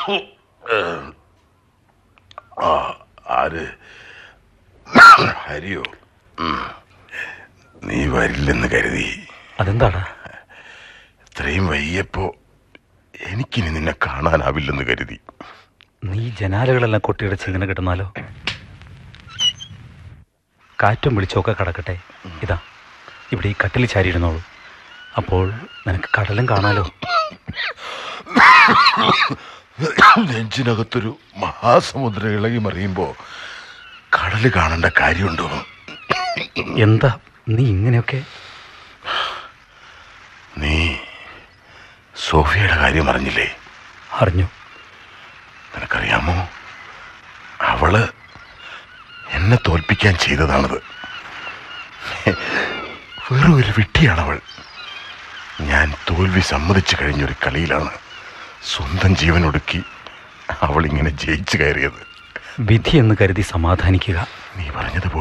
ആ ആര് ഹരിയോ ഉം. നീ വരില്ലെന്ന് കരുതി അതെന്താടാ ഇത്രയും വൈകിയപ്പോ എനിക്കിനി നിന്നെ കാണാനാവില്ലെന്ന് കരുതി നീ ജനാലകളെല്ലാം കൊട്ടിയടച്ച് ഇങ്ങനെ കിടന്നാലോ കാറ്റും വെളിച്ചമൊക്കെ കടക്കട്ടെ ഇതാ ഇവിടെ ഈ കട്ടിൽ ചാരിയിരുന്നോളൂ അപ്പോൾ നിനക്ക് കടലും കാണാലോ നെഞ്ചിനകത്തൊരു മഹാസമുദ്രം ഇളകി മറിയുമ്പോ കടല് കാണേണ്ട കാര്യമുണ്ടോ എന്താ നീ ഇങ്ങനെയൊക്കെ നീ സോഫിയയുടെ കാര്യം അറിഞ്ഞില്ലേ അറിഞ്ഞു നിനക്കറിയാമോ അവള് എന്നെ തോൽപ്പിക്കാൻ ചെയ്തതാണത് വെറും ഒരു വിട്ടിയാണവൾ ഞാൻ തോൽവി സമ്മതിച്ചു കഴിഞ്ഞൊരു കളിയിലാണ് സ്വന്തം ജീവനൊടുക്കി അവൾ ഇങ്ങനെ ജയിച്ചു കയറിയത് വിധി എന്ന് കരുതി സമാധാനിക്കുക നീ പറഞ്ഞതുപോലെ